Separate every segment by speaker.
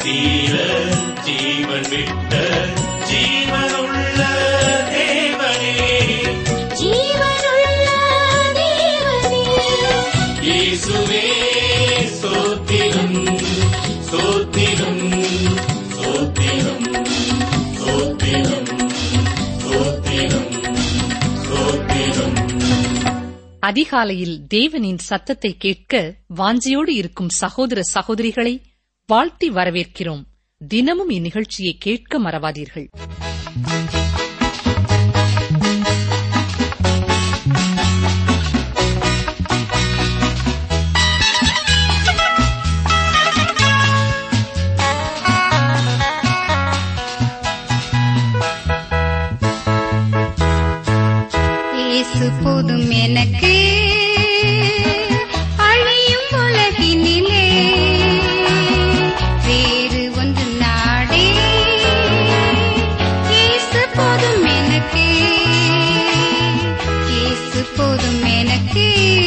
Speaker 1: தீர ஜீவன் விட்ட ஜீவனுள்ள தேவனே
Speaker 2: ஜீவனுள்ள தேவனே
Speaker 1: இயேசுவே ஸ்தோத்திரம் ஸ்தோத்திரம் ஸ்தோத்திரம் ஸ்தோத்திரம் ஸ்தோத்திரம் ஸ்தோத்திரம்
Speaker 3: அதிகாலையில் தேவனின் சத்தத்தை கேட்க வாஞ்சியோடு இருக்கும் சகோதர சகோதரிகளை வாழ்த்தி வரவேற்கிறோம் தினமும் இந்நிகழ்ச்சியை கேட்க மறவாதீர்கள்
Speaker 2: இயேசு போதும் எனக்கு அழியும் உலகினிலே வேறு ஒன்று நாடே இயேசு போதும் எனக்கு இயேசு போதும் எனக்கு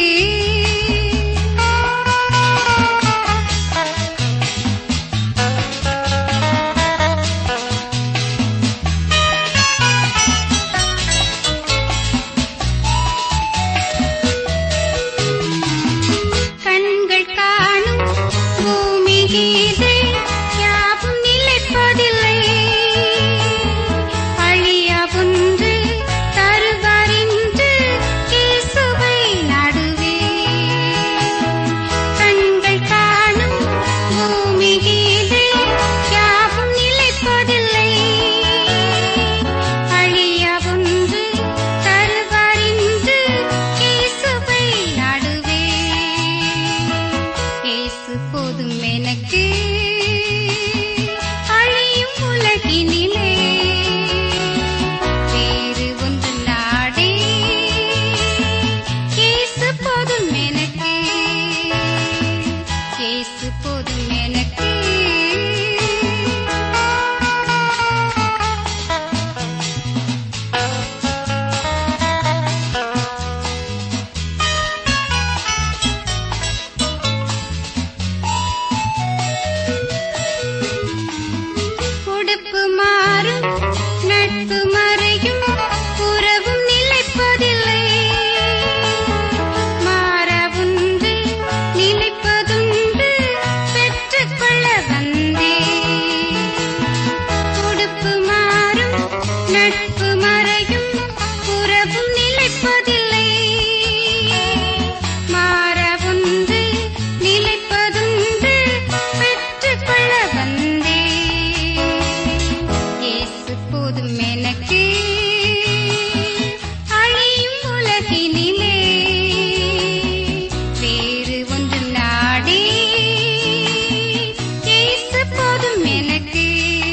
Speaker 2: கண்கள் காணும் பூமி கீதை யாவும் நிலைப்பதில்லை அழியா ஒன்று தருவாரின்று இயேசுவை நடுவே கண்கள் காணும் பூமி கீதை யாவும் நிலைப்பதில்லை அழியா ஒன்று தருவாரின்று இயேசுவை நடுவே இயேசு போதும் எனக்கு அழியும் உலகினிலே வேறு ஒன்று நாடே இயேசு போதும் எனக்கு இயேசு போதும் எனக்கு உடுப்பு மாறும் நட்பு மறையும் உறவும் நிலைப்பதில்லை மாற ஒன்று நிலைப்பதுண்டு பெற்றுக்கொள்ள வந்தே உடுப்பு மாறும் நட்பு மறையும் உறவும் நிலைப்பதில்லை மாற ஒன்று நிலைப்பதுண்டு பெற்றுக்கொள்ள வந்தே இயேசு போதும் எனக்கு அழியும் உலகினிலே வேறு ஒன்று நாடே இயேசு போதும் எனக்கு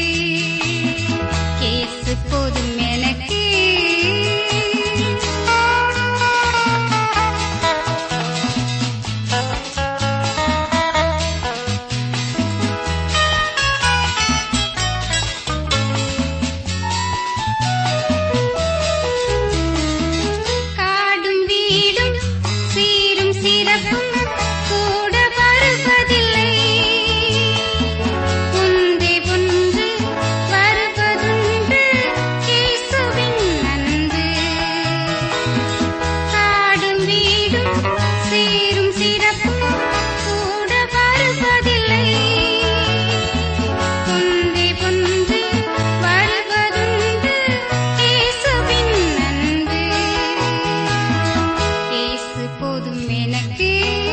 Speaker 2: இயேசு போதும் எனக்கு காடும் வீடும் சீரும் சிறப்பும் கூட வருவதில்லை ஒன்றே ஒன்று வருவதுண்டு இயேசுவின் அன்பு காடும் வீடும் சீரும் சிறப்பும் கூட வருவதில்லை ஒன்றே ஒன்று வருவதுண்டு இயேசுவின் அன்பு இயேசு போதும் எனக்கு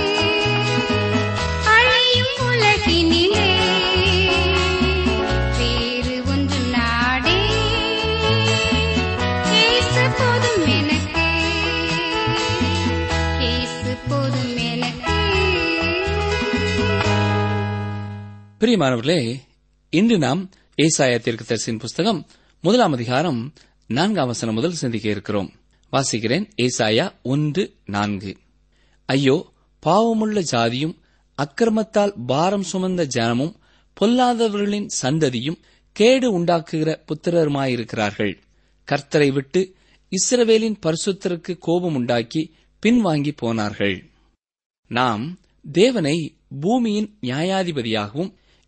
Speaker 2: அழியும் உலகினிலே வேறு ஒன்று நாடே இயேசு போதும் எனக்கு இயேசு போதும் எனக்கு
Speaker 4: பிரியமானவர்களே இன்று நாம் ஏசாயா தீர்க்கதரிசியின் புஸ்தகம் முதலாம் அதிகாரம் நான்காம் வசனம் முதல் சிந்திக்க இருக்கிறோம் வாசிக்கிறேன் ஏசாயா ஒன்று நான்கு ஐயோ பாவமுள்ள ஜாதியும் அக்கிரமத்தால் பாரம் சுமந்த ஜனமும் பொல்லாதவர்களின் சந்ததியும் கேடு உண்டாக்குகிற புத்திரருமாயிருக்கிறார்கள் கர்த்தரை விட்டு இஸ்ரவேலின் பரிசுத்தருக்கு கோபம் உண்டாக்கி பின்வாங்கி போனார்கள் நாம் தேவனை பூமியின் நியாயாதிபதியாகவும்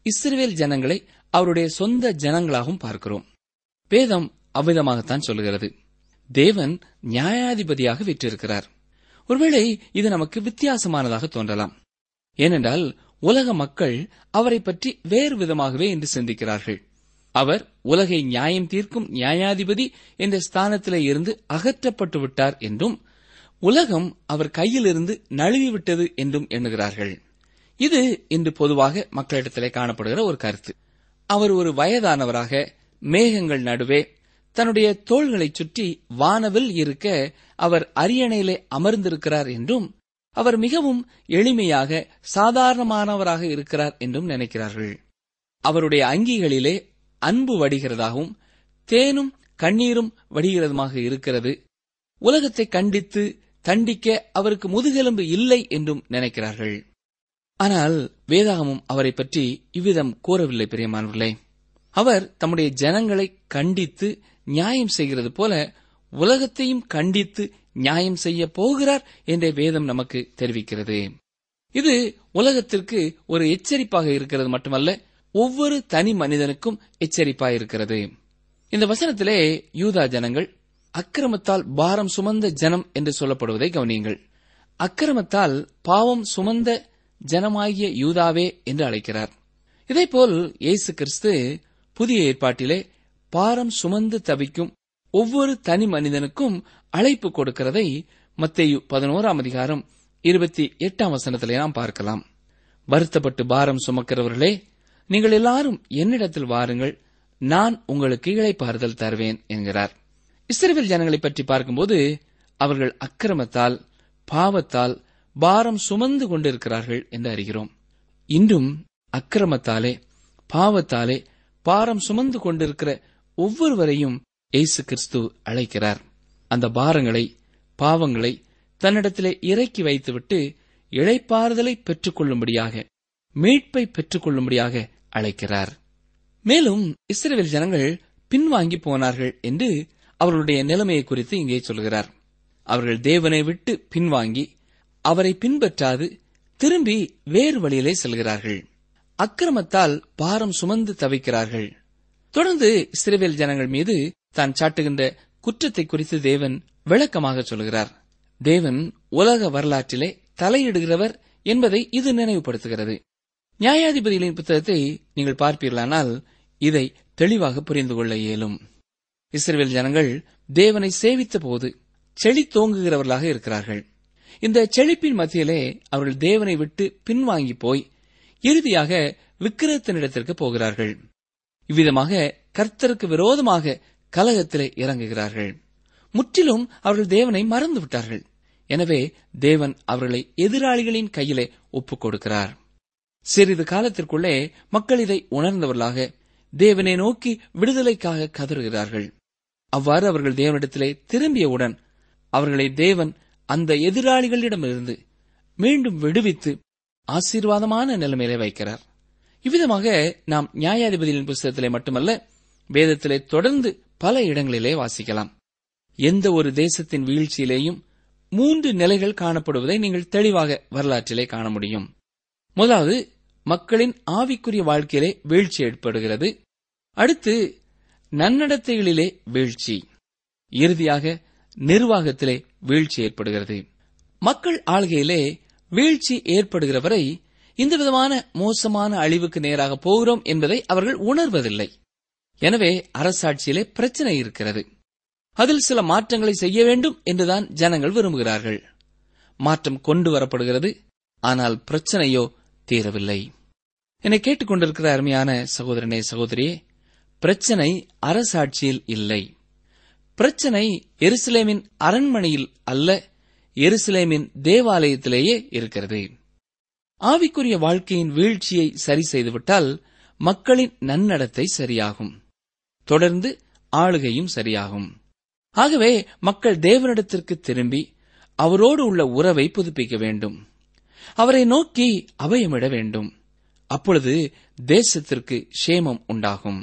Speaker 4: இஸ்ரவேல் ஜனங்களை அவருடைய சொந்த ஜனங்களாகவும் பார்க்கிறோம் வேதம் அவ்விதமாகத்தான் சொல்லுகிறது தேவன் நியாயாதிபதியாக விற்றிருக்கிறார் ஒருவேளை இது நமக்கு வித்தியாசமானதாக தோன்றலாம் ஏனென்றால் உலக மக்கள் அவரை பற்றி வேறு விதமாகவே என்று சிந்திக்கிறார்கள் அவர் உலகை நியாயம் தீர்க்கும் நியாயாதிபதி என்ற ஸ்தானத்திலே இருந்து அகற்றப்பட்டு விட்டார் என்றும் உலகம் அவர் கையிலிருந்து நழுவிவிட்டது என்றும் எண்ணுகிறார்கள் இது இன்று பொதுவாக மக்களிடத்திலே காணப்படுகிற ஒரு கருத்து அவர் ஒரு வயதானவராக மேகங்கள் நடுவே தன்னுடைய தோள்களைச் சுற்றி வானவில் இருக்க அவர் அரியணையிலே அமர்ந்திருக்கிறார் என்றும் அவர் மிகவும் எளிமையாக சாதாரணமானவராக இருக்கிறார் என்றும் நினைக்கிறார்கள் அவருடைய அங்கிகளிலே அன்பு வடிகிறதாகவும் தேனும் கண்ணீரும் வடிகிறதுமாக இருக்கிறது உலகத்தை கண்டித்து தண்டிக்க அவருக்கு முதுகெலும்பு இல்லை என்றும் நினைக்கிறார்கள் ஆனால் வேதாகமும் அவரை பற்றி இவ்விதம் கூறவில்லை பிரியமானவர்களே அவர் தம்முடைய ஜனங்களை கண்டித்து நியாயம் செய்கிறது போல உலகத்தையும் கண்டித்து நியாயம் செய்ய போகிறார் என்ற வேதம் நமக்கு தெரிவிக்கிறது இது உலகத்திற்கு ஒரு எச்சரிப்பாக இருக்கிறது மட்டுமல்ல ஒவ்வொரு தனி மனிதனுக்கும் எச்சரிப்பாக இருக்கிறது இந்த வசனத்திலே யூதா ஜனங்கள் அக்கிரமத்தால் பாரம் சுமந்த ஜனம் என்று சொல்லப்படுவதை கவனியுங்கள் அக்கிரமத்தால் பாவம் சுமந்த ஜனமாகிய யூதாவே என்று அழைக்கிறார் இதேபோல் இயேசு கிறிஸ்து புதிய ஏற்பாட்டிலே பாரம் சுமந்து தவிக்கும் ஒவ்வொரு தனி மனிதனுக்கும் அழைப்பு கொடுக்கிறதை மத்தேயு பதினோராம் அதிகாரம் இருபத்தி எட்டாம் வசனத்திலே நாம் பார்க்கலாம் வருத்தப்பட்டு பாரம் சுமக்கிறவர்களே நீங்கள் எல்லாரும் என்னிடத்தில் வாருங்கள் நான் உங்களுக்கு இளைப்பாறுதல் தருவேன் என்கிறார் இஸ்ரேல் ஜனங்களை பற்றி பார்க்கும்போது அவர்கள் அக்கிரமத்தால் பாவத்தால் பாரம் சுமந்து கொண்டிருக்கிறார்கள் என்று அறிகிறோம் இன்றும் அக்கிரமத்தாலே பாவத்தாலே பாரம் சுமந்து கொண்டிருக்கிற ஒவ்வொருவரையும் இயேசு கிறிஸ்து அழைக்கிறார் அந்த பாரங்களை பாவங்களை தன்னிடத்திலே இறக்கி வைத்துவிட்டு இழைப்பாறுதலை பெற்றுக்கொள்ளும்படியாக மீட்பை பெற்றுக்கொள்ளும்படியாக அழைக்கிறார் மேலும் இஸ்ரேல் ஜனங்கள் பின்வாங்கி போனார்கள் என்று அவர்களுடைய நிலைமையை குறித்து இங்கே சொல்கிறார் அவர்கள் தேவனை விட்டு பின்வாங்கி அவரை பின்பற்றாது திரும்பி வேறு வழியிலே செல்கிறார்கள் அக்கிரமத்தால் பாரம் சுமந்து தவிக்கிறார்கள் தொடர்ந்து இஸ்ரேல் ஜனங்கள் மீது தான் சாட்டுகின்ற குற்றத்தை குறித்து தேவன் விளக்கமாக சொல்கிறார் தேவன் உலக வரலாற்றிலே தலையிடுகிறவர் என்பதை இது நினைவுபடுத்துகிறது நியாயாதிபதிகளின் புத்தகத்தை நீங்கள் பார்ப்பீர்களானால் இதை தெளிவாக புரிந்து கொள்ள இயலும் இஸ்ரேல் ஜனங்கள் தேவனை சேவித்த போது செழித்தோங்குகிறவர்களாக இருக்கிறார்கள் இந்த செழிப்பின் மத்தியிலே அவர்கள் தேவனை விட்டு பின்வாங்கி போய் இறுதியாக விக்கிரத்தினிடத்திற்கு போகிறார்கள் இவ்விதமாக கர்த்தருக்கு விரோதமாக கலகத்திலே இறங்குகிறார்கள் முற்றிலும் அவர்கள் தேவனை மறந்து விட்டார்கள் எனவே தேவன் அவர்களை எதிராளிகளின் கையிலே ஒப்புக் கொடுக்கிறார் சிறிது காலத்திற்குள்ளே மக்கள் இதை உணர்ந்தவர்களாக தேவனை நோக்கி விடுதலைக்காக கதறுகிறார்கள் அவ்வாறு அவர்கள் தேவனிடத்திலே திரும்பியவுடன் அவர்களை தேவன் அந்த எதிராளிகளிடமிருந்து மீண்டும் விடுவித்து ஆசீர்வாதமான நிலைமையிலே வைக்கிறார் இவ்விதமாக நாம் நியாயாதிபதியின் புஸ்தகத்திலே மட்டுமல்ல வேதத்திலே தொடர்ந்து பல இடங்களிலே வாசிக்கலாம் எந்த ஒரு தேசத்தின் வீழ்ச்சியிலேயும் மூன்று நிலைகள் காணப்படுவதை நீங்கள் தெளிவாக வரலாற்றிலே காண முடியும் முதலாவது மக்களின் ஆவிக்குரிய வாழ்க்கையிலே வீழ்ச்சி ஏற்படுகிறது அடுத்து நன்னடத்தைகளிலே வீழ்ச்சி இறுதியாக நிர்வாகத்திலே வீழ்ச்சி ஏற்படுகிறது மக்கள் ஆள்கையிலே வீழ்ச்சி ஏற்படுகிற வரை இந்த விதமான மோசமான அழிவுக்கு நேராக போகிறோம் என்பதை அவர்கள் உணர்வதில்லை எனவே அரசாட்சியிலே பிரச்சனை இருக்கிறது அதில் சில மாற்றங்களை செய்ய வேண்டும் என்றுதான் ஜனங்கள் விரும்புகிறார்கள் மாற்றம் கொண்டு வரப்படுகிறது ஆனால் பிரச்சனையோ தீரவில்லை என்னை கேட்டுக்கொண்டிருக்கிற அருமையான சகோதரனே சகோதரியே பிரச்சனை அரசாட்சியில் இல்லை பிரச்சனை எருசலேமின் அரண்மனையில் அல்ல எருசலேமின் தேவாலயத்திலேயே இருக்கிறது ஆவிக்குரிய வாழ்க்கையின் வீழ்ச்சியை சரி செய்துவிட்டால் மக்களின் நன்னடத்தை சரியாகும் தொடர்ந்து ஆளுகையும் சரியாகும் ஆகவே மக்கள் தேவனிடத்திற்கு திரும்பி அவரோடு உள்ள உறவை புதுப்பிக்க வேண்டும் அவரை நோக்கி அபயமிட வேண்டும் அப்பொழுது தேசத்திற்கு சேமம் உண்டாகும்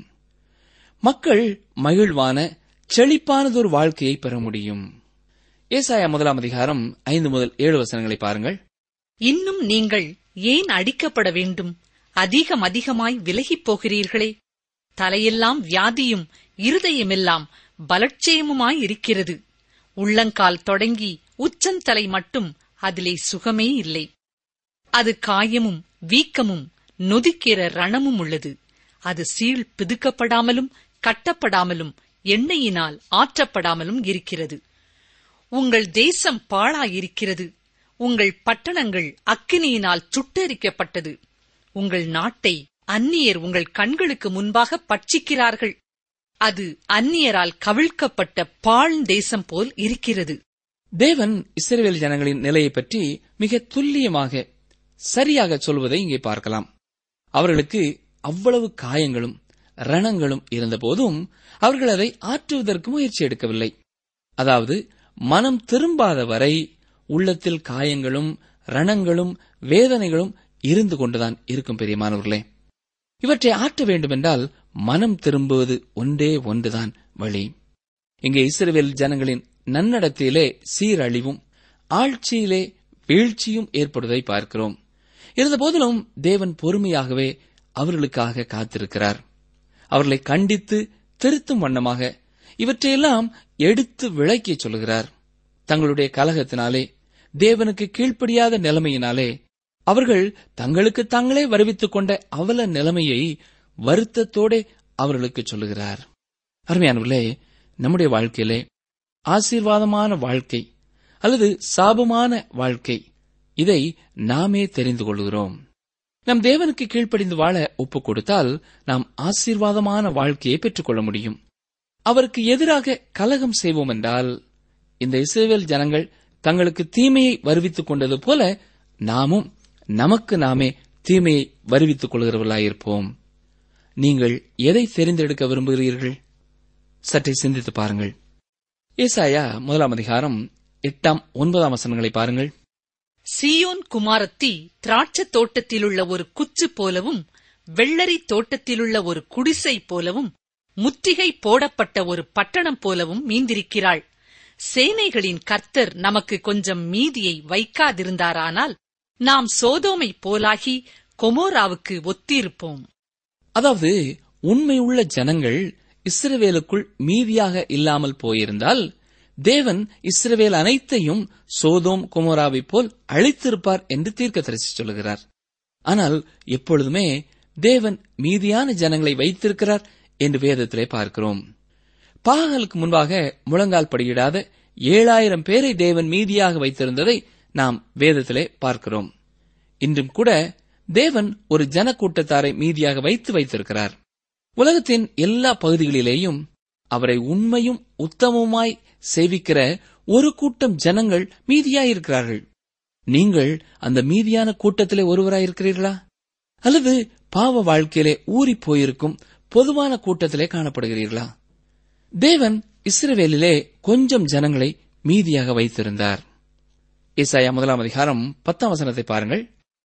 Speaker 4: மக்கள் மகிழ்வான செழிப்பானதொரு வாழ்க்கையை பெற முடியும் ஏசாயா முதலாம் அதிகாரம் ஐந்து முதல் ஏழு வசனங்களை பாருங்கள்
Speaker 3: இன்னும் நீங்கள் ஏன் அடிக்கப்பட வேண்டும் அதிகம் அதிகமாய் விலகிப் போகிறீர்களே தலையெல்லாம் வியாதியும் இருதயமெல்லாம் பலட்சயமுமாய் இருக்கிறது உள்ளங்கால் தொடங்கி உச்சந்தலை மட்டும் அதிலே சுகமே இல்லை அது காயமும் வீக்கமும் நொதிக்கிற ரணமும் உள்ளது அது சீழ் பிதுக்கப்படாமலும் கட்டப்படாமலும் எண்ணெயினால் ஆற்றப்படாமலும் இருக்கிறது உங்கள் தேசம் பாழாயிருக்கிறது உங்கள் பட்டணங்கள் அக்கினியினால் சுட்டெரிக்கப்பட்டது உங்கள் நாட்டை அந்நியர் உங்கள் கண்களுக்கு முன்பாக பட்சிக்கிறார்கள் அது அந்நியரால் கவிழ்க்கப்பட்ட பாழ் தேசம் போல் இருக்கிறது
Speaker 4: தேவன் இஸ்ரவேல் ஜனங்களின் நிலையை பற்றி மிக துல்லியமாக சரியாக சொல்வதை இங்கே பார்க்கலாம் அவர்களுக்கு அவ்வளவு காயங்களும் ரணங்களும் இருந்தபோதும் அவர்கள் அதை ஆற்றுவதற்கு முயற்சி எடுக்கவில்லை அதாவது மனம் திரும்பாத வரை உள்ளத்தில் காயங்களும் ரணங்களும் வேதனைகளும் இருந்து கொண்டுதான் இருக்கும் பெரியமானவர்களே இவற்றை ஆற்ற வேண்டுமென்றால் மனம் திரும்புவது ஒன்றே ஒன்றுதான் வழி இங்கே இஸ்ரவேல் ஜனங்களின் நன்னடத்திலே சீரழிவும் ஆட்சியிலே வீழ்ச்சியும் ஏற்படுவதை பார்க்கிறோம் இருந்தபோதிலும் தேவன் பொறுமையாகவே அவர்களுக்காக காத்திருக்கிறார் அவர்களை கண்டித்து திருத்தும் வண்ணமாக இவற்றையெல்லாம் எடுத்து விளக்கிச் சொல்கிறார் தங்களுடைய கலகத்தினாலே தேவனுக்கு கீழ்ப்படியாத நிலைமையினாலே அவர்கள் தங்களுக்கு தாங்களே வருவித்துக் கொண்ட அவல நிலைமையை வருத்தத்தோடே அவர்களுக்கு சொல்லுகிறார் அருமையானவர்களே நம்முடைய வாழ்க்கையிலே ஆசீர்வாதமான வாழ்க்கை அல்லது சாபமான வாழ்க்கை இதை நாமே தெரிந்து கொள்கிறோம் நம் தேவனுக்கு கீழ்ப்படிந்து வாழ ஒப்புக் கொடுத்தால் நாம் ஆசீர்வாதமான வாழ்க்கையை பெற்றுக்கொள்ள முடியும் அவருக்கு எதிராக கலகம் செய்வோம் என்றால் இந்த இஸ்ரேல் ஜனங்கள் தங்களுக்கு தீமையை வருவித்துக் கொண்டது போல நாமும் நமக்கு நாமே தீமையை வருவித்துக் கொள்கிறவர்களாயிருப்போம் நீங்கள் எதை தெரிந்தெடுக்க விரும்புகிறீர்கள் சற்றே சிந்தித்து பாருங்கள் ஏசாயா முதலாம் அதிகாரம் எட்டாம் ஒன்பதாம் வசனங்களை பாருங்கள்
Speaker 3: சீயோன் குமாரத்தி திராட்சத் தோட்டத்திலுள்ள ஒரு குச்சு போலவும் வெள்ளரி தோட்டத்திலுள்ள ஒரு குடிசை போலவும் முத்திகை போடப்பட்ட ஒரு பட்டணம் போலவும் மீந்திருக்கிறாள் சேனைகளின் கர்த்தர் நமக்கு கொஞ்சம் மீதியை வைக்காதிருந்தாரானால் நாம் சோதோமை போலாகி கொமோராவுக்கு ஒத்திருப்போம்
Speaker 4: அதாவது உண்மையுள்ள ஜனங்கள் இஸ்ரவேலுக்குள் மீதியாக இல்லாமல் போயிருந்தால் தேவன் இஸ்ரவேல் அனைத்தையும் சோதோம் குமோராவை போல் அழித்திருப்பார் என்று தீர்க்கதரிசி சொல்லுகிறார் ஆனால் எப்பொழுதுமே தேவன் மீதியான ஜனங்களை வைத்திருக்கிறார் என்று வேதத்திலே பார்க்கிறோம் பாகலுக்கு முன்பாக முழங்கால் படியிடாத ஏழாயிரம் பேரை தேவன் மீதியாக வைத்திருந்ததை நாம் வேதத்திலே பார்க்கிறோம் இன்றும் கூட தேவன் ஒரு ஜனக்கூட்டத்தாரை மீதியாக வைத்து வைத்திருக்கிறார் உலகத்தின் எல்லா பகுதிகளிலேயும் அவரை உண்மையும் உத்தமமாய் சேவிக்கிற ஒரு கூட்டம் ஜனங்கள் மீதியாயிருக்கிறார்கள் நீங்கள் அந்த மீதியான கூட்டத்திலே ஒருவராயிருக்கிறீர்களா அல்லது பாவ வாழ்க்கையிலே ஊறிப் போயிருக்கும் பொதுவான கூட்டத்திலே காணப்படுகிறீர்களா தேவன் இஸ்ரவேலிலே கொஞ்சம் ஜனங்களை மீதியாக வைத்திருந்தார் இசாயா முதலாம் அதிகாரம் பத்தாம் வசனத்தை பாருங்கள்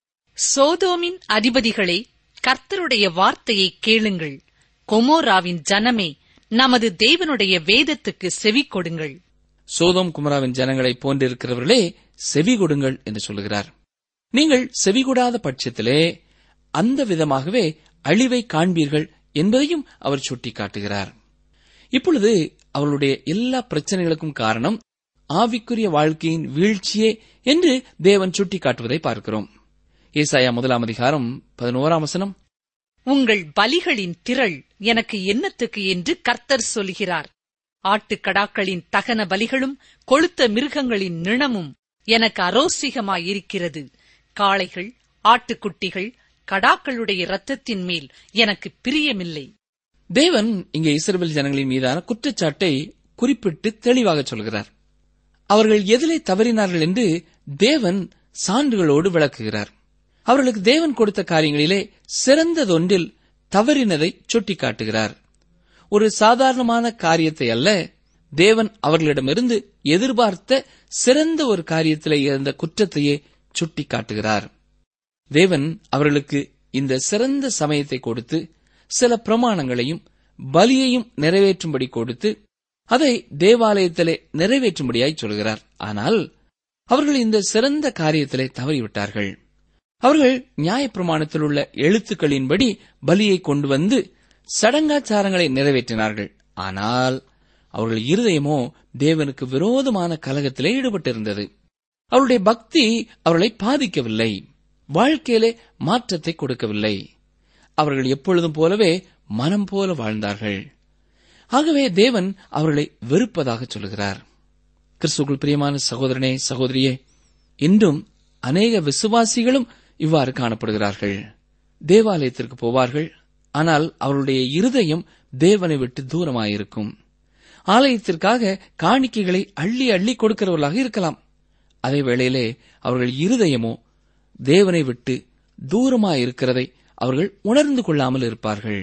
Speaker 3: சோதோமின் அதிபதிகளே கர்த்தருடைய வார்த்தையை கேளுங்கள் கொமோராவின் ஜனமே நமது தேவனுடைய வேதத்துக்கு செவி கொடுங்கள்
Speaker 4: சோதோம் குமராவின் ஜனங்களைப் போன்றிருக்கிறவர்களே செவி கொடுங்கள் என்று சொல்லுகிறார் நீங்கள் செவிகொடாத பட்சத்திலே அந்த விதமாகவே அழிவை காண்பீர்கள் என்பதையும் அவர் சுட்டிக்காட்டுகிறார் இப்பொழுது அவர்களுடைய எல்லா பிரச்சனைகளுக்கும் காரணம் ஆவிக்குரிய வாழ்க்கையின் வீழ்ச்சியே என்று தேவன் சுட்டிக்காட்டுவதை பார்க்கிறோம் ஏசாயா முதலாம் அதிகாரம் பதினோராம் வசனம்
Speaker 3: உங்கள் பலிகளின் திரள் எனக்கு என்னத்துக்கு என்று கர்த்தர் சொல்கிறார் ஆட்டுக்கடாக்களின் தகன பலிகளும் கொழுத்த மிருகங்களின் நிணமும் எனக்கு அரோசிகமாயிருக்கிறது காளைகள் ஆட்டுக்குட்டிகள் கடாக்களுடைய இரத்தத்தின் மேல் எனக்கு பிரியமில்லை
Speaker 4: தேவன் இங்கே இஸ்ரவேல் ஜனங்களின் மீதான குற்றச்சாட்டை குறிப்பிட்டு தெளிவாக சொல்கிறார் அவர்கள் எதிலே தவறினார்கள் என்று தேவன் சான்றுகளோடு விளக்குகிறார் அவர்களுக்கு தேவன் கொடுத்த காரியங்களிலே சிறந்ததொன்றில் தவறினதை சுட்டிக்காட்டுகிறார் ஒரு சாதாரணமான காரியத்தை அல்ல தேவன் அவர்களிடமிருந்து எதிர்பார்த்த சிறந்த ஒரு காரியத்திலே இருந்த குற்றத்தையே சுட்டிக்காட்டுகிறார் தேவன் அவர்களுக்கு இந்த சிறந்த சமயத்தை கொடுத்து சில பிரமாணங்களையும் பலியையும் நிறைவேற்றும்படி கொடுத்து அதை தேவாலயத்திலே நிறைவேற்றும்படியாய் சொல்கிறார் ஆனால் அவர்கள் இந்த சிறந்த காரியத்திலே தவறிவிட்டார்கள் அவர்கள் நியாயப்பிரமாணத்தில் உள்ள எழுத்துக்களின்படி பலியை கொண்டு வந்து சடங்காச்சாரங்களை நிறைவேற்றினார்கள் ஆனால் அவர்கள் இருதயமோ தேவனுக்கு விரோதமான கலகத்திலே ஈடுபட்டிருந்தது அவருடைய பக்தி அவர்களை பாதிக்கவில்லை வாழ்க்கையிலே மாற்றத்தை கொடுக்கவில்லை அவர்கள் எப்பொழுதும் போலவே மனம் போல வாழ்ந்தார்கள் ஆகவே தேவன் அவர்களை வெறுப்பதாக சொல்கிறார் கிறிஸ்துக்குள் பிரியமான சகோதரனே சகோதரியே இன்றும் அநேக விசுவாசிகளும் இவ்வாறு காணப்படுகிறார்கள் தேவாலயத்திற்கு போவார்கள் ஆனால் அவருடைய இருதயம் தேவனை விட்டு தூரமாயிருக்கும் ஆலயத்திற்காக காணிக்கைகளை அள்ளி அள்ளி கொடுக்கிறவர்களாக இருக்கலாம் அதே வேளையிலே அவர்கள் இருதயமோ தேவனை விட்டு தூரமாயிருக்கிறதை அவர்கள் உணர்ந்து கொள்ளாமல் இருப்பார்கள்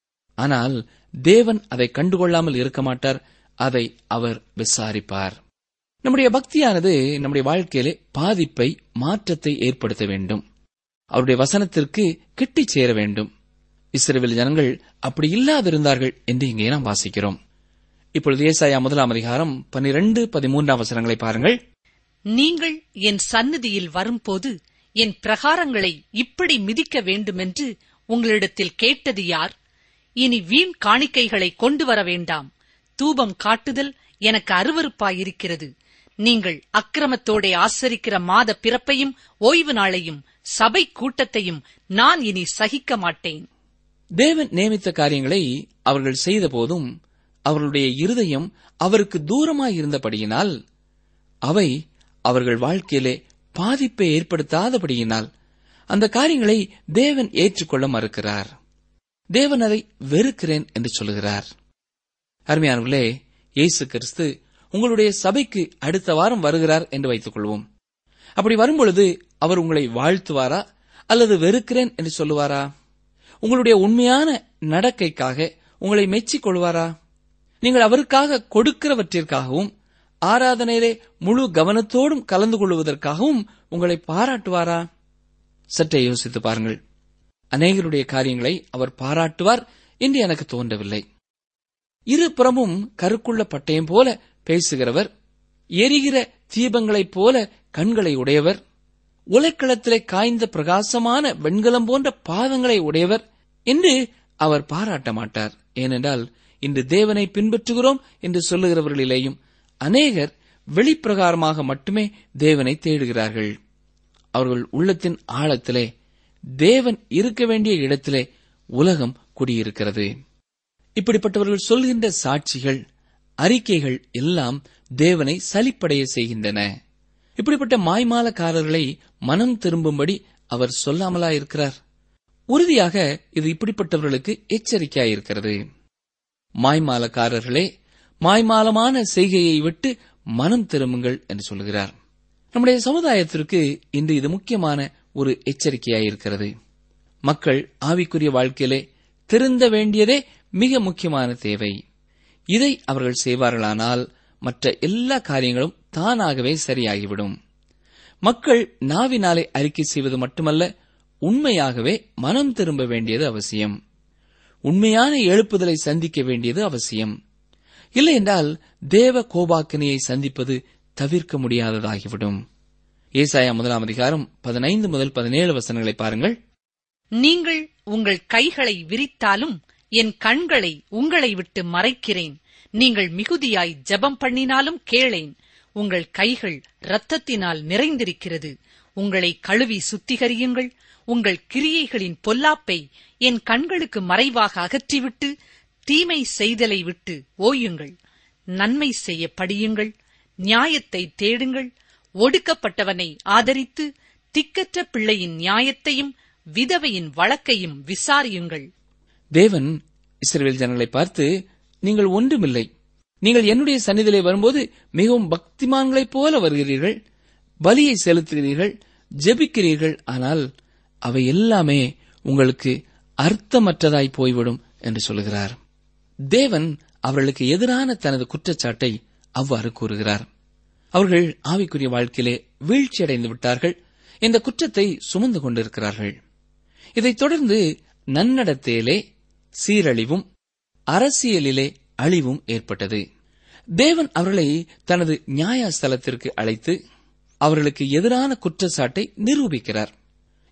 Speaker 4: ஆனால் தேவன் அதை கண்டுகொள்ளாமல் இருக்க மாட்டார் அதை அவர் விசாரிப்பார் நம்முடைய பக்தியானது நம்முடைய வாழ்க்கையிலே பாதிப்பை மாற்றத்தை ஏற்படுத்த வேண்டும் அவருடைய வசனத்திற்கு கிட்டிச் சேர வேண்டும் இஸ்ரேல் ஜனங்கள் அப்படி இல்லாதிருந்தார்கள் என்று இங்கே நாம் வாசிக்கிறோம் இப்பொழுது ஏசாயா முதலாம் அதிகாரம் பனிரெண்டு பதிமூன்றாம் வசனங்களை பாருங்கள்
Speaker 3: நீங்கள் என் சந்நிதியில் வரும்போது என் பிரகாரங்களை இப்படி மிதிக்க வேண்டுமென்று உங்களிடத்தில் கேட்டது யார் இனி வீண் காணிக்கைகளை கொண்டு வர வேண்டாம் தூபம் காட்டுதல் எனக்கு அருவருப்பாயிருக்கிறது நீங்கள் அக்கிரமத்தோடே ஆசரிக்கிற மாத பிறப்பையும் ஓய்வு நாளையும் சபை கூட்டத்தையும் நான் இனி சகிக்க மாட்டேன்
Speaker 4: தேவன் நியமித்த காரியங்களை அவர்கள் செய்தபோதும் அவர்களுடைய இருதயம் அவருக்கு தூரமாயிருந்தபடியினால் அவை அவர்கள் வாழ்க்கையிலே பாதிப்பை ஏற்படுத்தாதபடியினால் அந்த காரியங்களை தேவன் ஏற்றுக்கொள்ள மறுக்கிறார் தேவன் அதை வெறுக்கிறேன் என்று சொல்லுகிறார் அருமையானவர்களே இயேசு கிறிஸ்து உங்களுடைய சபைக்கு அடுத்த வாரம் வருகிறார் என்று வைத்துக் கொள்வோம் அப்படி வரும்பொழுது அவர் உங்களை வாழ்த்துவாரா அல்லது வெறுக்கிறேன் என்று சொல்லுவாரா உங்களுடைய உண்மையான நடக்கைக்காக உங்களை மெச்சிக் கொள்வாரா நீங்கள் அவருக்காக கொடுக்கிறவற்றிற்காகவும் ஆராதனையிலே முழு கவனத்தோடும் கலந்து கொள்வதற்காகவும் உங்களை பாராட்டுவாரா சற்றே யோசித்து பாருங்கள் அநேகருடைய காரியங்களை அவர் பாராட்டுவார் என்று எனக்கு தோன்றவில்லை இருபுறமும் கருக்குள்ள பட்டயம் போல பேசுகிறவர் எரிகிற தீபங்களைப் போல கண்களை உடையவர் உலைக்களத்திலே காய்ந்த பிரகாசமான வெண்கலம் போன்ற பாதங்களை உடையவர் என்று அவர் பாராட்ட மாட்டார் ஏனென்றால் இன்று தேவனை பின்பற்றுகிறோம் என்று சொல்லுகிறவர்களிலேயும் அநேகர் வெளிப்பிரகாரமாக மட்டுமே தேவனை தேடுகிறார்கள் அவர்கள் உள்ளத்தின் ஆழத்திலே தேவன் இருக்க வேண்டிய இடத்திலே உலகம் குடியிருக்கிறது இப்படிப்பட்டவர்கள் சொல்கின்ற சாட்சிகள் அறிக்கைகள் எல்லாம் தேவனை சலிப்படைய செய்கின்றன இப்படிப்பட்ட மாய்மாலக்காரர்களை மனம் திரும்பும்படி அவர் சொல்லாமலா இருக்கிறார் உறுதியாக இது இப்படிப்பட்டவர்களுக்கு எச்சரிக்கையாயிருக்கிறது மாய்மாலக்காரர்களே மாய்மாலமான செய்கையை விட்டு மனம் திரும்புங்கள் என்று சொல்கிறார் நம்முடைய சமுதாயத்திற்கு இன்று இது முக்கியமான ஒரு எச்சரிக்கையாயிருக்கிறது மக்கள் ஆவிக்குரிய வாழ்க்கையிலே திருந்த வேண்டியதே மிக முக்கியமான தேவை இதை அவர்கள் செய்வார்களானால் மற்ற எல்லா காரியங்களும் தானாகவே சரியாகிவிடும் மக்கள் நாவினாலே அறிக்கை செய்வது மட்டுமல்ல உண்மையாகவே மனம் திரும்ப வேண்டியது அவசியம் உண்மையான எழுப்புதலை சந்திக்க வேண்டியது அவசியம் இல்லையென்றால் தேவ கோபாக்கினையை சந்திப்பது தவிர்க்க முடியாததாகிவிடும் ஏசாயா முதலாம் அதிகாரம் பதினைந்து முதல் பதினேழு வசனங்களை பாருங்கள்
Speaker 3: நீங்கள் உங்கள் கைகளை விரித்தாலும் என் கண்களை உங்களை விட்டு மறைக்கிறேன் நீங்கள் மிகுதியாய் ஜெபம் பண்ணினாலும் கேளேன் உங்கள் கைகள் இரத்தத்தினால் நிறைந்திருக்கிறது உங்களை கழுவி சுத்திகரியுங்கள் உங்கள் கிரியைகளின் பொல்லாப்பை என் கண்களுக்கு மறைவாக அகற்றிவிட்டு தீமை செய்தலை விட்டு ஓயுங்கள் நன்மை செய்ய படியுங்கள் நியாயத்தை தேடுங்கள் ஒடுக்கப்பட்டவனை ஆதரித்து திக்கற்ற பிள்ளையின் நியாயத்தையும் விதவையின் வழக்கையும் விசாரியுங்கள்
Speaker 4: தேவன் இஸ்ரவேல் ஜனங்களை பார்த்து நீங்கள் ஒன்றுமில்லை நீங்கள் என்னுடைய சந்நிதியிலே வரும்போது மிகவும் பக்திமான்களைப் போல வருகிறீர்கள் பலியை செலுத்துகிறீர்கள் ஜெபிக்கிறீர்கள் ஆனால் அவை எல்லாமே உங்களுக்கு அர்த்தமற்றதாய் போய்விடும் என்று சொல்லுகிறார் தேவன் அவர்களுக்கு எதிரான தனது குற்றச்சாட்டை அவ்வாறு கூறுகிறார் அவர்கள் ஆவிக்குரிய வாழ்க்கையிலே வீழ்ச்சியடைந்து விட்டார்கள் இந்த குற்றத்தை சுமந்து கொண்டிருக்கிறார்கள் இதைத் தொடர்ந்து நன்னடத்தையிலே சீரழிவும் அரசியலிலே அழிவும் ஏற்பட்டது தேவன் அவர்களை தனது நியாயஸ்தலத்திற்கு அழைத்து அவர்களுக்கு எதிரான குற்றச்சாட்டை நிரூபிக்கிறார்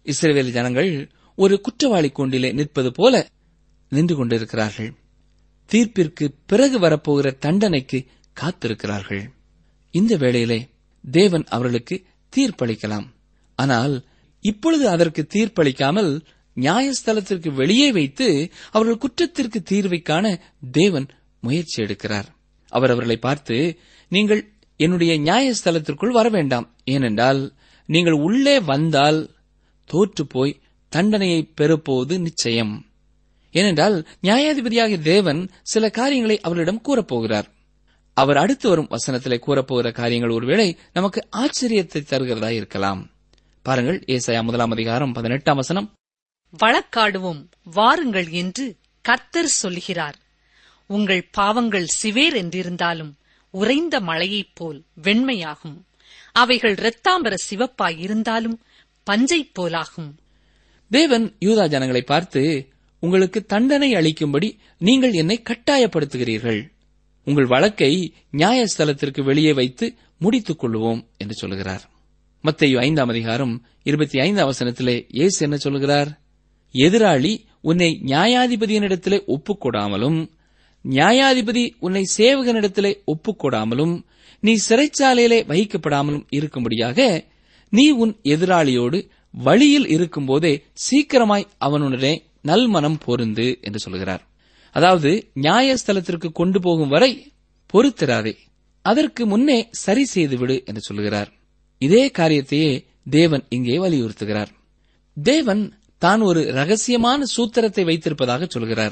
Speaker 4: இஸ்ரேல் ஜனங்கள் ஒரு குற்றவாளி கூண்டிலே நிற்பது போல நின்று கொண்டிருக்கிறார்கள் தீர்ப்பிற்கு பிறகு வரப்போகிற தண்டனைக்கு காத்திருக்கிறார்கள் இந்த வேளையிலே தேவன் அவர்களுக்கு தீர்ப்பளிக்கலாம் ஆனால் இப்பொழுது அதற்கு தீர்ப்பளிக்காமல் நியாயஸ்தலத்திற்கு வெளியே வைத்து அவர்கள் குற்றத்திற்கு தீர்வை காண தேவன் முயற்சி எடுக்கிறார் அவர் அவர்களை பார்த்து நீங்கள் என்னுடைய நியாயஸ்தலத்திற்குள் வர வேண்டாம் ஏனென்றால் நீங்கள் உள்ளே வந்தால் தோற்று போய் தண்டனையை பெறப்போவது நிச்சயம் ஏனென்றால் நியாயாதிபதியாகிய தேவன் சில காரியங்களை அவர்களிடம் கூறப்போகிறார் அவர் அடுத்து வரும் வசனத்திலே கூறப்போகிற காரியங்கள் ஒருவேளை நமக்கு ஆச்சரியத்தை தருகிறதா இருக்கலாம் பாருங்கள் ஏசாயா முதலாம் அதிகாரம் பதினெட்டாம் வசனம்
Speaker 3: வழக்காடுவோம் வாருங்கள் என்று கர்த்தர் சொல்லுகிறார் உங்கள் பாவங்கள் சிவேர் என்றிருந்தாலும் உறைந்த மழையைப் போல் வெண்மையாகும் அவைகள் இரத்தாம்பர சிவப்பாய் இருந்தாலும் பஞ்சைப் போலாகும்
Speaker 4: தேவன் யூதா ஜனங்களை பார்த்து உங்களுக்கு தண்டனை அளிக்கும்படி நீங்கள் என்னை கட்டாயப்படுத்துகிறீர்கள் உங்கள் வழக்கை நியாயஸ்தலத்திற்கு வெளியே வைத்து முடித்துக் கொள்வோம் என்று சொல்கிறார் மத்தேயு ஐந்தாம் அதிகாரம் இருபத்தி ஐந்தாம் வசனத்திலே இயேசு என்ன சொல்கிறார் எதிராளி உன்னை நியாயாதிபதியினிடத்திலே ஒப்புக்கொடாமலும் நியாயாதிபதி உன்னை சேவகனிடத்திலே ஒப்புக்கொடாமலும் நீ சிறைச்சாலையிலே வைக்கப்படாமலும் இருக்கும்படியாக நீ உன் எதிராளியோடு வழியில் இருக்கும்போதே சீக்கிரமாய் அவனுடனே நல்மனம் பொருந்து என்று சொல்கிறார் அதாவது நியாயஸ்தலத்திற்கு கொண்டு போகும் வரை பொறுத்திராதே அதற்கு முன்னே சரி செய்துவிடு என்று சொல்கிறார் இதே காரியத்தையே தேவன் இங்கே வலியுறுத்துகிறார் தேவன் தான் ஒரு ரகசியமான சூத்திரத்தை வைத்திருப்பதாக சொல்கிறார்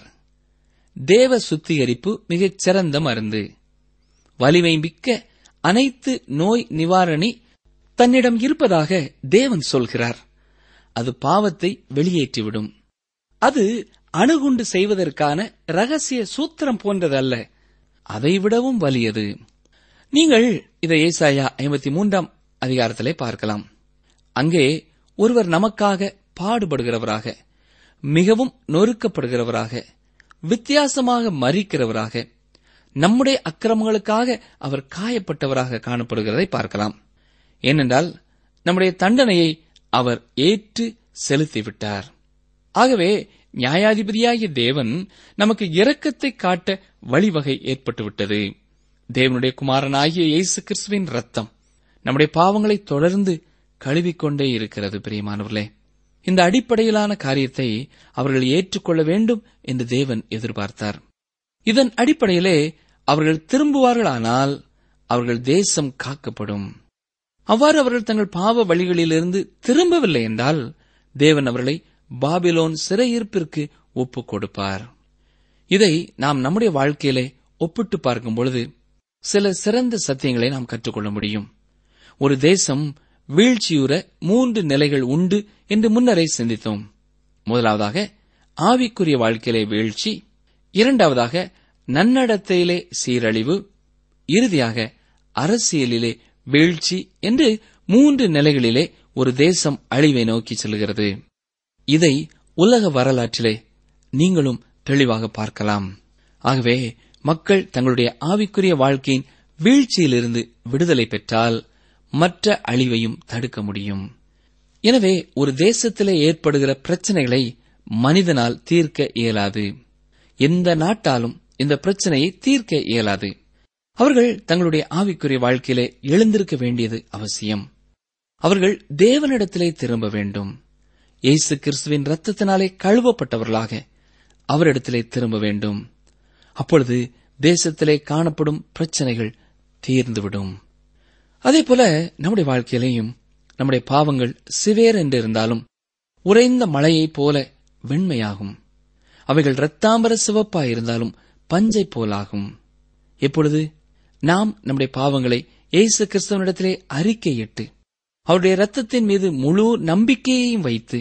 Speaker 4: தேவ சுத்திகரிப்பு மிகச் சிறந்த மருந்து வலிமை மிக்க அனைத்து நோய் நிவாரணி தன்னிடம் இருப்பதாக தேவன் சொல்கிறார் அது பாவத்தை வெளியேற்றிவிடும் அது அணுகுண்டு செய்வதற்கான ரகசிய சூத்திரம் போன்றதல்ல அதைவிடவும் வலியது நீங்கள் இதை ஏசாயா ஐம்பத்தி மூன்றாம் அதிகாரத்திலே பார்க்கலாம் அங்கே ஒருவர் நமக்காக பாடுபடுகிறவராக மிகவும் நொறுக்கப்படுகிறவராக வித்தியாசமாக மறிக்கிறவராக நம்முடைய அக்கிரமங்களுக்காக அவர் காயப்பட்டவராக காணப்படுகிறதை பார்க்கலாம் ஏனென்றால் நம்முடைய தண்டனையை அவர் ஏற்று செலுத்திவிட்டார் ஆகவே நியாயாதிபதியாகிய தேவன் நமக்கு இரக்கத்தை காட்ட வழிவகை ஏற்பட்டுவிட்டது தேவனுடைய குமாரனாகிய இயேசு கிறிஸ்துவின் ரத்தம் நம்முடைய பாவங்களை தொடர்ந்து கழுவிக்கொண்டே இருக்கிறது பிரியமானவர்களே இந்த அடிப்படையிலான காரியத்தை அவர்கள் ஏற்றுக்கொள்ள வேண்டும் என்று தேவன் எதிர்பார்த்தார் இதன் அடிப்படையிலே அவர்கள் திரும்புவார்களானால் அவர்கள் தேசம் காக்கப்படும் அவ்வாறு அவர்கள் தங்கள் பாவ வழிகளிலிருந்து திரும்பவில்லை என்றால் தேவன் அவர்களை பாபிலோன் சிறையிருப்பிற்கு ஒப்புக் கொடுப்பார் இதை நாம் நம்முடைய வாழ்க்கையிலே ஒப்பிட்டு பார்க்கும் பொழுது சில சிறந்த சத்தியங்களை நாம் கற்றுக்கொள்ள முடியும் ஒரு தேசம் வீழ்ச்சியுற மூன்று நிலைகள் உண்டு என்று முன்னரே சிந்தித்தோம் முதலாவதாக ஆவிக்குரிய வாழ்க்கையிலே வீழ்ச்சி இரண்டாவதாக நன்னடத்தையிலே சீரழிவு இறுதியாக அரசியலிலே வீழ்ச்சி என்று மூன்று நிலைகளிலே ஒரு தேசம் அழிவை நோக்கி செல்கிறது இதை உலக வரலாற்றிலே நீங்களும் தெளிவாக பார்க்கலாம் ஆகவே மக்கள் தங்களுடைய ஆவிக்குரிய வாழ்க்கையின் வீழ்ச்சியிலிருந்து விடுதலை பெற்றால் மற்ற அழிவையும் தடுக்க முடியும் எனவே ஒரு தேசத்திலே ஏற்படுகிற பிரச்சனைகளை மனிதனால் தீர்க்க இயலாது எந்த நாட்டாலும் இந்த பிரச்சனையை தீர்க்க இயலாது அவர்கள் தங்களுடைய ஆவிக்குரிய வாழ்க்கையிலே எழுந்திருக்க வேண்டியது அவசியம் அவர்கள் தேவனிடத்திலே திரும்ப வேண்டும் இயேசு கிறிஸ்துவின் ரத்தத்தினாலே கழுவப்பட்டவர்களாக அவரிடத்திலே திரும்ப வேண்டும் அப்பொழுது தேசத்திலே காணப்படும் பிரச்சனைகள் தீர்ந்துவிடும் அதேபோல நம்முடைய வாழ்க்கையிலேயும் நம்முடைய பாவங்கள் சிவேர் என்று இருந்தாலும் உறைந்த மழையைப் போல வெண்மையாகும் அவைகள் இரத்தாம்பர சிவப்பாய் இருந்தாலும் பஞ்சை போலாகும் எப்பொழுது நாம் நம்முடைய பாவங்களை இயேசு கிறிஸ்தவனிடத்திலே அறிக்கையிட்டு அவருடைய இரத்தத்தின் மீது முழு நம்பிக்கையையும் வைத்து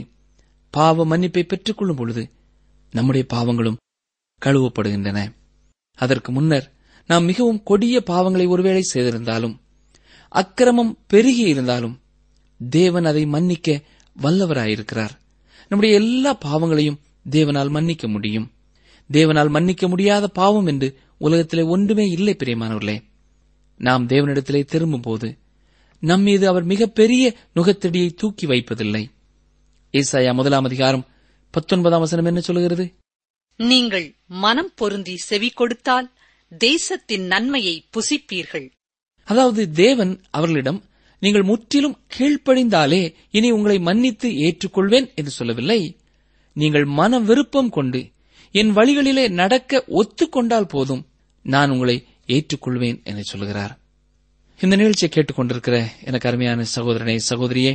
Speaker 4: பாவ மன்னிப்பை பெற்றுக் கொள்ளும் பொழுது நம்முடைய பாவங்களும் கழுவப்படுகின்றன அதற்கு முன்னர் நாம் மிகவும் கொடிய பாவங்களை ஒருவேளை செய்திருந்தாலும் அக்கிரமம் பெருகி இருந்தாலும் தேவன் அதை மன்னிக்க வல்லவராயிருக்கிறார் நம்முடைய எல்லா பாவங்களையும் தேவனால் மன்னிக்க முடியும் தேவனால் மன்னிக்க முடியாத பாவம் என்று உலகத்திலே ஒன்றுமே இல்லை பிரியமானவர்களே நாம் தேவனிடத்திலே திரும்பும்போது நம்மீது அவர் மிகப்பெரிய நுகத்தடியை தூக்கி வைப்பதில்லை ஏசாயா முதலாம் அதிகாரம் பத்தொன்பதாம் வசனம் என்ன சொல்லுகிறது
Speaker 3: நீங்கள் மனம் பொருந்தி செவி கொடுத்தால் தேசத்தின் நன்மையை புசிப்பீர்கள்
Speaker 4: அதாவது தேவன் அவர்களிடம் நீங்கள் முற்றிலும் கீழ்ப்படிந்தாலே இனி உங்களை மன்னித்து ஏற்றுக்கொள்வேன் என்று சொல்லவில்லை நீங்கள் மன விருப்பம் கொண்டு என் வழிகளிலே நடக்க ஒத்துக்கொண்டால் போதும் நான் உங்களை ஏற்றுக்கொள்வேன் என்று சொல்கிறார் இந்த நிகழ்ச்சியை கேட்டுக்கொண்டிருக்கிற எனக்கு அருமையான சகோதரனே சகோதரியே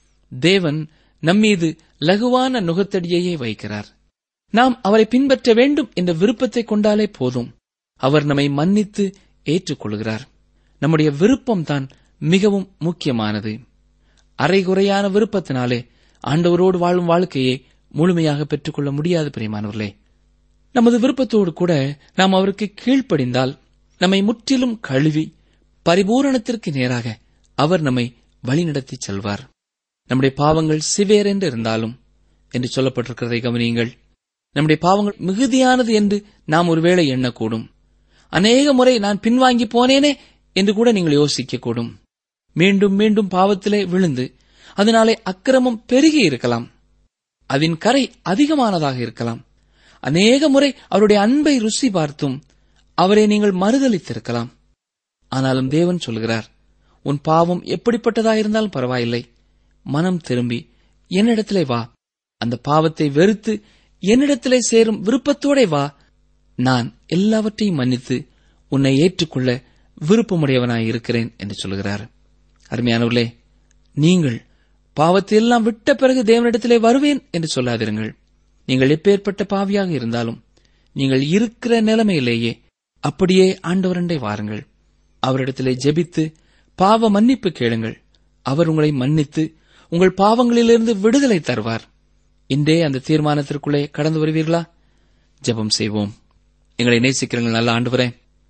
Speaker 4: தேவன் நம்மீது லகுவான நுகத்தடியையே வைக்கிறார் நாம் அவரை பின்பற்ற வேண்டும் என்ற விருப்பத்தை கொண்டாலே போதும் அவர் நம்மை மன்னித்து ஏற்றுக்கொள்கிறார் நம்முடைய விருப்பம்தான் மிகவும் முக்கியமானது அரைகுறையான விருப்பத்தினாலே ஆண்டவரோடு வாழும் வாழ்க்கையை முழுமையாக பெற்றுக்கொள்ள முடியாது பிரியமானவர்களே நமது விருப்பத்தோடு கூட நாம் அவருக்கு கீழ்ப்படிந்தால் நம்மை முற்றிலும் கழுவி பரிபூரணத்திற்கு நேராக அவர் நம்மை வழிநடத்தி செல்வார் நம்முடைய பாவங்கள் சிவேர் என்று இருந்தாலும் என்று சொல்லப்பட்டிருக்கிறதை கவனியுங்கள் நம்முடைய பாவங்கள் மிகுதியானது என்று நாம் ஒருவேளை எண்ணக்கூடும் அநேக முறை நான் பின்வாங்கி போனேனே என்று கூட நீங்கள் யோசிக்கக்கூடும் மீண்டும் மீண்டும் பாவத்திலே விழுந்து அதனாலே அக்கிரமம் பெருகி இருக்கலாம் அதன் கரை அதிகமானதாக இருக்கலாம் அநேக முறை அவருடைய அன்பை ருசி பார்த்தும் அவரை நீங்கள் மறுதளித்திருக்கலாம் ஆனாலும் தேவன் சொல்கிறார் உன் பாவம் எப்படிப்பட்டதாயிருந்தாலும் பரவாயில்லை மனம் திரும்பி என்னிடத்திலே வா அந்த பாவத்தை வெறுத்து என்னிடத்திலே சேரும் விருப்பத்தோடே வா நான் எல்லாவற்றையும் மன்னித்து உன்னை ஏற்றுக்கொள்ள விருப்பமுடையவனாய் இருக்கிறேன் என்று சொல்கிறார் அருமையானவர்களே நீங்கள் பாவத்தை எல்லாம் விட்ட பிறகு தேவனிடத்திலே வருவேன் என்று சொல்லாதிருங்கள் நீங்கள் எப்பேற்பட்ட பாவியாக இருந்தாலும் நீங்கள் இருக்கிற நிலைமையிலேயே அப்படியே ஆண்டவரண்டை வாருங்கள் அவரிடத்திலே ஜெபித்து பாவ மன்னிப்பு கேளுங்கள் அவர் உங்களை மன்னித்து உங்கள் பாவங்களிலிருந்து விடுதலை தருவார் இன்றே அந்த தீர்மானத்திற்குள்ளே கடந்து வருவீர்களா ஜெபம் செய்வோம் எங்களை நேசிக்கிறீர்கள் நல்ல ஆண்டவரே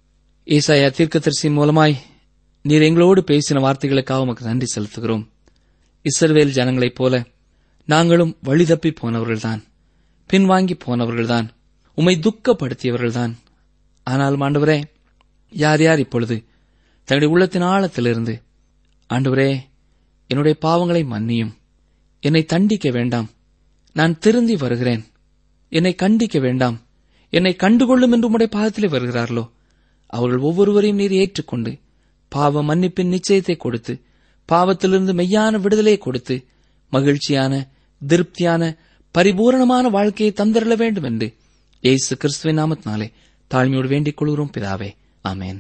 Speaker 4: ஏசாயா தீர்க்கதரிசியின் மூலமாய் நீர் எங்களோடு பேசின வார்த்தைகளுக்காக உமக்கு நன்றி செலுத்துகிறோம் இஸ்ரவேல் ஜனங்களைப் போல நாங்களும் வழி தப்பி போனவர்கள்தான் பின்வாங்கி போனவர்கள்தான் உம்மை துக்கப்படுத்தியவர்கள்தான் ஆனால் ஆண்டவரே யார் யார் இப்பொழுது தங்களுடைய உள்ளத்தின் ஆழத்திலிருந்து ஆண்டவரே என்னுடைய பாவங்களை மன்னியும் என்னை தண்டிக்க வேண்டாம் நான் திருந்தி வருகிறேன் என்னை கண்டிக்க வேண்டாம் என்னை கண்டுகொள்ளும் என்று உம்முடைய பாதத்திலே வருகிறார்களோ அவர்கள் ஒவ்வொருவரையும் நீர் ஏற்றுக்கொண்டு பாவ மன்னிப்பின் நிச்சயத்தை கொடுத்து பாவத்திலிருந்து மெய்யான விடுதலையை கொடுத்து மகிழ்ச்சியான திருப்தியான பரிபூரணமான வாழ்க்கையை தந்திரல வேண்டும் என்று இயேசு கிறிஸ்துவின் நாமத்தினாலே தாழ்மையோடு வேண்டிக் கொள்கிறோம் பிதாவே ஆமென்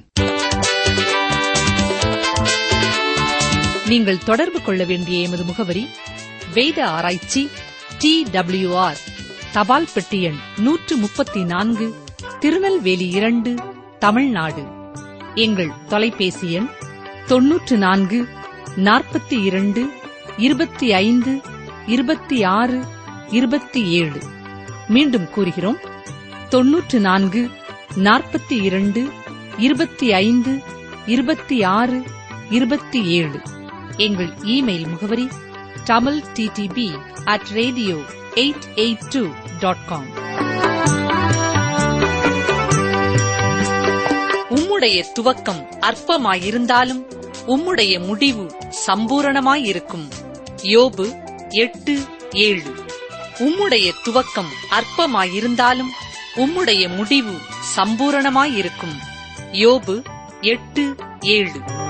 Speaker 3: நீங்கள் தொடர்பு கொள்ள வேண்டிய எமது முகவரி வேத ஆராய்ச்சி டி ஆர் தபால் பெட்டி எண் நூற்று முப்பத்தி நான்கு திருநெல்வேலி இரண்டு தமிழ்நாடு எங்கள் தொலைபேசி எண் தொன்னூற்று நான்கு நாற்பத்தி இரண்டு இருபத்தி ஐந்து இருபத்தி ஆறு இருபத்தி ஏழு மீண்டும் கூறுகிறோம் தொன்னூற்று நான்கு நாற்பத்தி இரண்டு இருபத்தி ஐந்து இருபத்தி ஆறு இருபத்தி ஏழு எங்கள் இமெயில் முகவரி Tamil DTP at radio eight eight two dot com உம்முடைய துவக்கம் அற்பமாயிருந்தாலும் உம்முடைய முடிவு சம்பூரணமாயிருக்கும் யோபு எட்டு ஏழு உம்முடைய துவக்கம் அற்பமாயிருந்தாலும் உம்முடைய முடிவு சம்பூரணமாயிருக்கும் யோபு எட்டு ஏழு